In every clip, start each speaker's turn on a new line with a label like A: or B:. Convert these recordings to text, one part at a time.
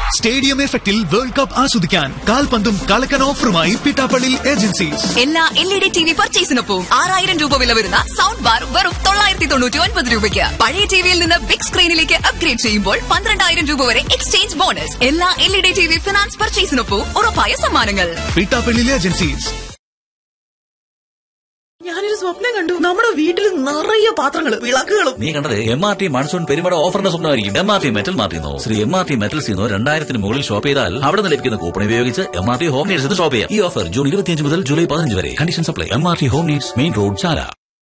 A: stadium എഫക്റ്റിൽ world cup ആസ്വദിക്കാൻ കാൽപന്തും കളക്കൻ ഓഫറുമായി പിട്ടാപ്പള്ളി ഏജൻസീസ്
B: എല്ലാ L E D T V പർച്ചേസിനൊപ്പം ആറായിരം രൂപ വില വരുന്ന സൗണ്ട് ബാർ വെറും തൊള്ളായിരത്തി തൊണ്ണൂറ്റി ഒൻപത് രൂപയ്ക്ക് പഴയ ടിവിയിൽ നിന്ന് ബിഗ് സ്ക്രീനിലേക്ക് അപ്ഗ്രേഡ് ചെയ്യുമ്പോൾ പന്ത്രണ്ടായിരം രൂപ വരെ എക്സ്ചേഞ്ച് ബോണസ് എല്ലാ L E D T V finance പർച്ചേസിനൊപ്പം ഉറപ്പായ സമ്മാനങ്ങൾ
A: പിട്ടാപ്പള്ളി ഏജൻസീസ്
C: ഞാനൊരു സ്വപ്നം കണ്ടു നമ്മുടെ വീട്ടിൽ നിറയെ പാത്രങ്ങൾ വിളക്കുകളും
D: നീ കണ്ടത് എം ആർ ടി മൺസൂൺ പെരുമട ഓഫറിന്റെ സ്വപ്നമായിരിക്കും എം ആർ ടി മെറ്റൽ മാറ്റിന്നോ Shri M R T metals നിന്നോ രണ്ടായിരത്തിന് മുകളിൽ ഷോപ്പ് ചെയ്താൽ അവിടെ നിന്ന് ലഭിക്കുന്ന കൂപ്പൺ ഉപയോഗിച്ച് M R T home needs shop ചെയ്യാം ഈ ഓഫർ ജൂൺ ഇരുപത്തിയഞ്ച് മുതൽ ജൂലൈ പതിനഞ്ച് വരെ condition supply M R T home needs main road Chala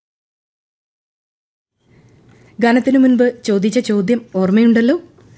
E: ഗാനത്തിനു മുൻപ് ചോദിച്ച ചോദ്യം ഓർമ്മയുണ്ടല്ലോ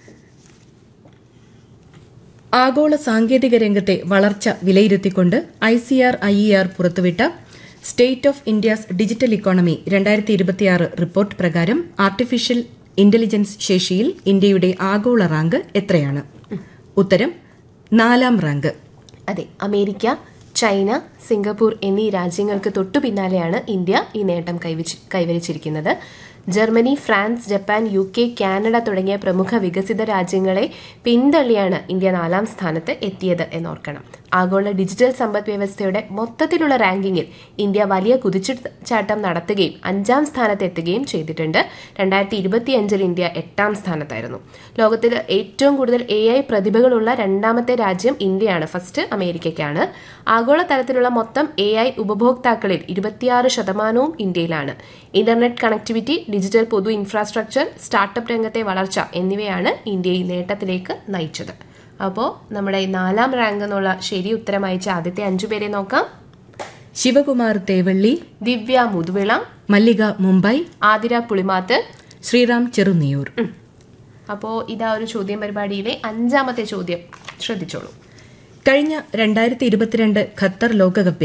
E: ആഗോള സാങ്കേതിക രംഗത്തെ വളർച്ച വിലയിരുത്തിക്കൊണ്ട് I C R I E R പുറത്തുവിട്ട state of India's digital economy രണ്ടായിരത്തി ഇരുപത്തിയാറ് റിപ്പോർട്ട് പ്രകാരം ആർട്ടിഫിഷ്യൽ ഇന്റലിജൻസ് ശേഷിയിൽ ഇന്ത്യയുടെ ആഗോള റാങ്ക് എത്രയാണ് ഉത്തരം നാലാം റാങ്ക്
F: അതെ അമേരിക്ക ചൈന സിംഗപ്പൂർ എന്നീ രാജ്യങ്ങൾക്ക് തൊട്ടു പിന്നാലെയാണ് ഇന്ത്യ ഈ നേട്ടം കൈവച്ച് കൈവരിച്ചിരിക്കുന്നത് Germany France Japan U K Canada തുടങ്ങിയ പ്രമുഖ വികസിത രാജ്യങ്ങളെ പിന്തള്ളിയാണ് ഇന്ത്യ നാലാം സ്ഥാനത്ത് എത്തിയത് എന്നോർക്കണം ആഗോള ഡിജിറ്റൽ സമ്പദ് വ്യവസ്ഥയുടെ മൊത്തത്തിലുള്ള റാങ്കിങ്ങിൽ ഇന്ത്യ വലിയ കുതിച്ചുചാട്ടം നടത്തുകയും അഞ്ചാം സ്ഥാനത്ത് എത്തുകയും ചെയ്തിട്ടുണ്ട് രണ്ടായിരത്തി ഇരുപത്തിയഞ്ചിൽ ഇന്ത്യ എട്ടാം സ്ഥാനത്തായിരുന്നു ലോകത്തിൽ ഏറ്റവും കൂടുതൽ എ ഐ പ്രതിഭകളുള്ള രണ്ടാമത്തെ രാജ്യം ഇന്ത്യയാണ് ഫസ്റ്റ് അമേരിക്കയ്ക്കാണ് ആഗോള തലത്തിലുള്ള മൊത്തം എ ഐ ഉപഭോക്താക്കളിൽ ഇരുപത്തിയാറ് ശതമാനവും ഇന്ത്യയിലാണ് ഇന്റർനെറ്റ് കണക്ടിവിറ്റി ഡിജിറ്റൽ പൊതു ഇൻഫ്രാസ്ട്രക്ചർ സ്റ്റാർട്ടപ്പ് രംഗത്തെ വളർച്ച എന്നിവയാണ് ഇന്ത്യയെ ഈ നേട്ടത്തിലേക്ക് നയിച്ചത് അപ്പോൾ നമ്മുടെ ഈ നാലാം റാങ്ക് എന്നുള്ള ശരി ഉത്തരം അയച്ച ആദ്യത്തെ അഞ്ചു പേരെ നോക്കാം
E: ശിവകുമാർ തേവള്ളി
F: ദിവ്യ മുതുവിള
E: മല്ലിക മുംബൈ
F: ആതിര പുളിമാത്ത്
E: ശ്രീറാം ചെറുനിയൂർ
F: അപ്പോൾ ഇതാ ഒരു ചോദ്യം പരിപാടിയിലെ അഞ്ചാമത്തെ ചോദ്യം ശ്രദ്ധിച്ചോളൂ
E: കഴിഞ്ഞ രണ്ടായിരത്തി ഇരുപത്തിരണ്ട് ഖത്തർ ലോകകപ്പിൽ